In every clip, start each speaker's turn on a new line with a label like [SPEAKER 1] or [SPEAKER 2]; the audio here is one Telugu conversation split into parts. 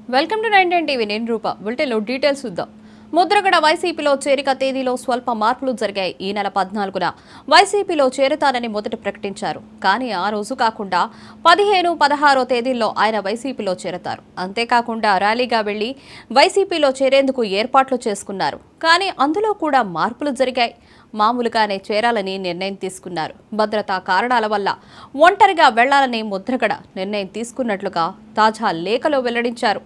[SPEAKER 1] వెల్కమ్ టు నైన్ టీవీ నేను రూప బులెటిన్లో డీటెయిల్స్ చూద్దాం ముద్రగడ వైసీపీలో చేరిక తేదీలో స్వల్ప మార్పులు జరిగాయి ఈ నెల పద్నాలుగున వైసీపీలో చేరుతానని మొదట ప్రకటించారు కానీ ఆ రోజు కాకుండా పదిహేను పదహారో తేదీల్లో ఆయన వైసీపీలో చేరతారు అంతేకాకుండా ర్యాలీగా వెళ్లి వైసీపీలో చేరేందుకు ఏర్పాట్లు చేసుకున్నారు కానీ అందులో కూడా మార్పులు జరిగాయి మామూలుగానే చేరాలని నిర్ణయం తీసుకున్నారు భద్రతా కారణాల వల్ల ఒంటరిగా వెళ్లాలని ముద్రగడ నిర్ణయం తీసుకున్నట్లుగా తాజా లేఖలో వెల్లడించారు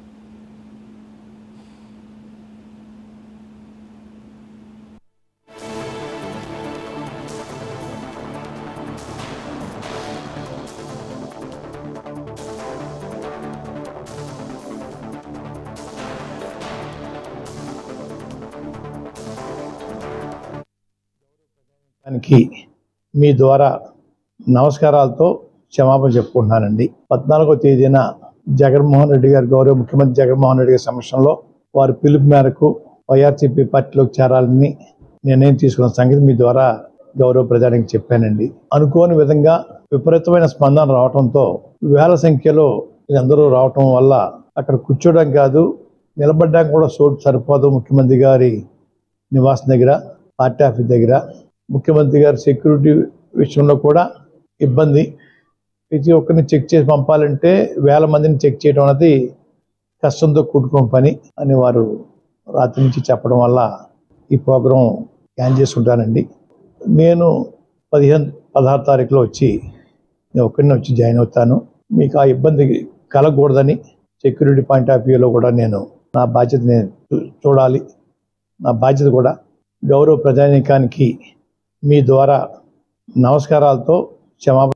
[SPEAKER 2] దానికి మీ ద్వారా నమస్కారాలతో క్షమాపణ చెప్పుకుంటున్నానండి పద్నాలుగో తేదీన జగన్మోహన్ రెడ్డి గారు గౌరవ ముఖ్యమంత్రి జగన్మోహన్ రెడ్డి గారి సమక్షంలో వారి పిలుపు మేరకు వైఆర్సీపీ పార్టీలోకి చేరాలని నిర్ణయం తీసుకున్న సంగతి మీ ద్వారా గౌరవ ప్రజానికి చెప్పానండి అనుకోని విధంగా విపరీతమైన స్పందన రావడంతో వేల సంఖ్యలో అందరూ రావటం వల్ల అక్కడ కూర్చోవడం కాదు నిలబడడానికి కూడా చోటు సరిపోదు ముఖ్యమంత్రి గారి నివాసం దగ్గర పార్టీ ఆఫీస్ దగ్గర ముఖ్యమంత్రి గారి సెక్యూరిటీ విషయంలో కూడా ఇబ్బంది ప్రతి ఒక్కరిని చెక్ చేసి పంపాలంటే వేల మందిని చెక్ చేయడం అనేది కష్టంతో కూడుకున్న పని అని వారు రాత్రి నుంచి చెప్పడం వల్ల ఈ ప్రోగ్రాం క్యాన్ చేసుకుంటానండి నేను పదిహేను పదహారు తారీఖులో వచ్చి నేను ఒక్కడిని వచ్చి జాయిన్ అవుతాను మీకు ఆ ఇబ్బంది కలగకూడదని సెక్యూరిటీ పాయింట్ ఆఫ్ వ్యూలో కూడా నేను నా బాధ్యత నేను చూ- చూడాలి నా బాధ్యత కూడా గౌరవ ప్రజానీకానికి మీ ద్వారా నమస్కారాలతో క్షమాపణ